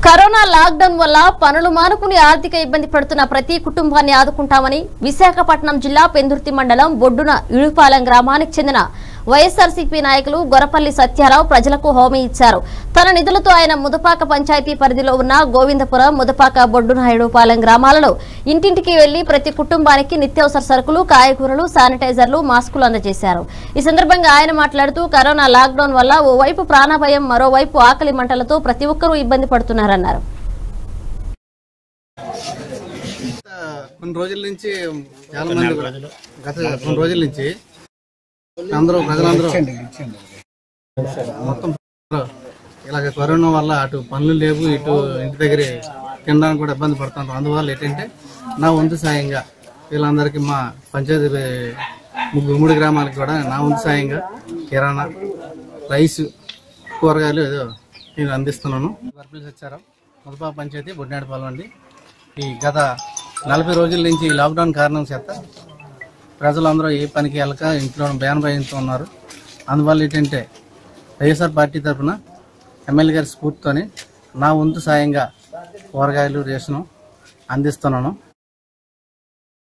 corona lockdown వల్ల పనులు మానుకుని ఆర్థిక ఇబ్బంది పడుతున్న ప్రతి కుటుంబాన్ని ఆదుకుంటామని విశాఖపట్నం జిల్లా పెందుర్తి మండలం బొడ్డున ఇడుపాలెం గ్రామానికి చెందిన వైఎస్ఆర్సీపీ నాయకులు గొరపల్లి సత్యారావు ప్రజలకు హామీ ఇచ్చారు తన నిధులతో ఆయన ముదపాక పంచాయతీ పరిధిలో ఉన్న గోవిందపురం ముదపాక బొడ్డున ఇడుపాలెం గ్రామాలలో ఇంటింటికి వెళ్లి ప్రతి కుటుంబానికి నిత్యావసర సరుకులు కాయగూరలు శానిటైజర్లు మాస్కులు అందజేశారు ఈ సందర్భంగా ఆయన మాట్లాడుతూ కరోనా లాక్డౌన్ వల్ల ఓవైపు ప్రాణభయం మరోవైపు ఆకలి మంటలతో ప్రతి ఒక్కరూ ఇబ్బంది పడుతున్నారన్నారు కొన్ని రోజుల నుంచి చాలా మంది కూడా గత కొన్ని రోజుల నుంచి అందరూ ప్రజలందరూ మొత్తం ఇలాగ కరోనా వల్ల అటు పనులు లేవు ఇటు ఇంటి దగ్గర తినడానికి కూడా ఇబ్బంది పడుతున్నారు అందువల్ల ఏంటంటే నా వంతు సాయంగా వీళ్ళందరికీ మా పంచాయతీ ముగ్గురు మూడు గ్రామాలకు కూడా నా వంతు సాయంగా కిరాణా రైస్ కూరగాయలు ఏదో నేను అందిస్తున్నాను వర్పల్లి వచ్చారు ముదపా పంచాయతీ బొడ్నాడిపాలెం అండి ఈ గత నలభై రోజుల నుంచి ఈ లాక్డౌన్ కారణం చేత ప్రజలందరూ ఏ పనికి వెళ్ళక ఇంట్లో భయాన భయంతో ఉన్నారు అందువల్ల ఏంటంటే వైఎస్ఆర్ పార్టీ తరఫున ఎమ్మెల్యే గారి స్ఫూర్తితోని నా వంతు సాయంగా కూరగాయలు రేషను అందిస్తున్నాను